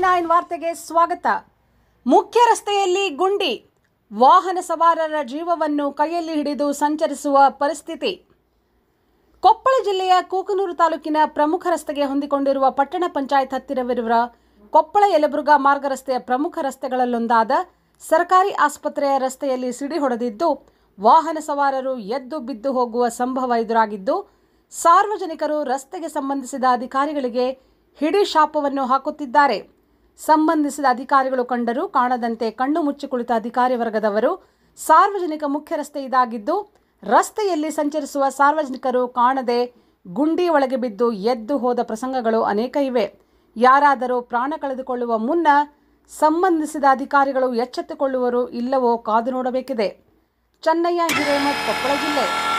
nine ವಾರ್ತೆಗೆ ಸ್ವಾಗತ ಮುಖ್ಯ ರಸ್ತೆಯಲ್ಲಿ ಗುಂಡಿ ವಾಹನ ಸವಾರರ ಜೀವವನ್ನು ಕೈಯಲ್ಲಿ ಹಿಡಿದು ಸಂಚರಿಸುವ ಪರಿಸ್ಥಿತಿ ಕೊಪ್ಪಳ ಜಿಲ್ಲೆಯ ಕೂಕನೂರು ತಾಲೂಕಿನ ಪ್ರಮುಖ ರಸ್ತೆಗೆ ಹೊಂದಿಕೊಂಡಿರುವ ಪಟ್ಟಣ ಪಂಚಾಯತ್ ಹತ್ತಿರವಿರುವ ಕೊಪ್ಪಳ ಯಲಬುರ್ಗಾ ಮಾರ್ಗ ರಸ್ತೆಯ ಪ್ರಮುಖ ರಸ್ತೆಗಳಲ್ಲೊಂದಾದ ಸರ್ಕಾರಿ ಆಸ್ಪತ್ರೆಯ ರಸ್ತೆಯಲ್ಲಿ ಸಿಡಿ ಹೊಡೆದಿದ್ದು ವಾಹನ ಸವಾರರು ಎದ್ದು ಬಿದ್ದು ಹೋಗುವ ಸಂಭವ ಎದುರಾಗಿದ್ದು ಸಾರ್ವಜನಿಕರು ರಸ್ತೆಗೆ ಸಂಬಂಧಿಸಿದ ಅಧಿಕಾರಿಗಳಿಗೆ ಹಿಡಿ ಶಾಪವನ್ನು ಹಾಕುತ್ತಿದ್ದಾರೆ ಸಂಬಂಧಿಸಿದ ಅಧಿಕಾರಿಗಳು ಕಂಡರೂ ಕಾಣದಂತೆ ಕಣ್ಣು ಮುಚ್ಚಿ ಕುಳಿತ ಅಧಿಕಾರಿ ವರ್ಗದವರು ಸಾರ್ವಜನಿಕ ಮುಖ್ಯ ರಸ್ತೆ ಇದಾಗಿದ್ದು ರಸ್ತೆಯಲ್ಲಿ ಸಂಚರಿಸುವ ಸಾರ್ವಜನಿಕರು ಕಾಣದೆ ಗುಂಡಿ ಒಳಗೆ ಬಿದ್ದು ಎದ್ದು ಹೋದ ಪ್ರಸಂಗಗಳು ಅನೇಕ ಇವೆ ಯಾರಾದರೂ ಪ್ರಾಣ ಕಳೆದುಕೊಳ್ಳುವ ಮುನ್ನ ಸಂಬಂಧಿಸಿದ ಅಧಿಕಾರಿಗಳು ಎಚ್ಚೆತ್ತುಕೊಳ್ಳುವರು ಇಲ್ಲವೋ ಕಾದು ನೋಡಬೇಕಿದೆ ಚೆನ್ನಯ್ಯ ಹಿರೇಮಠ್ ಕೊಪ್ಪಳ ಜಿಲ್ಲೆ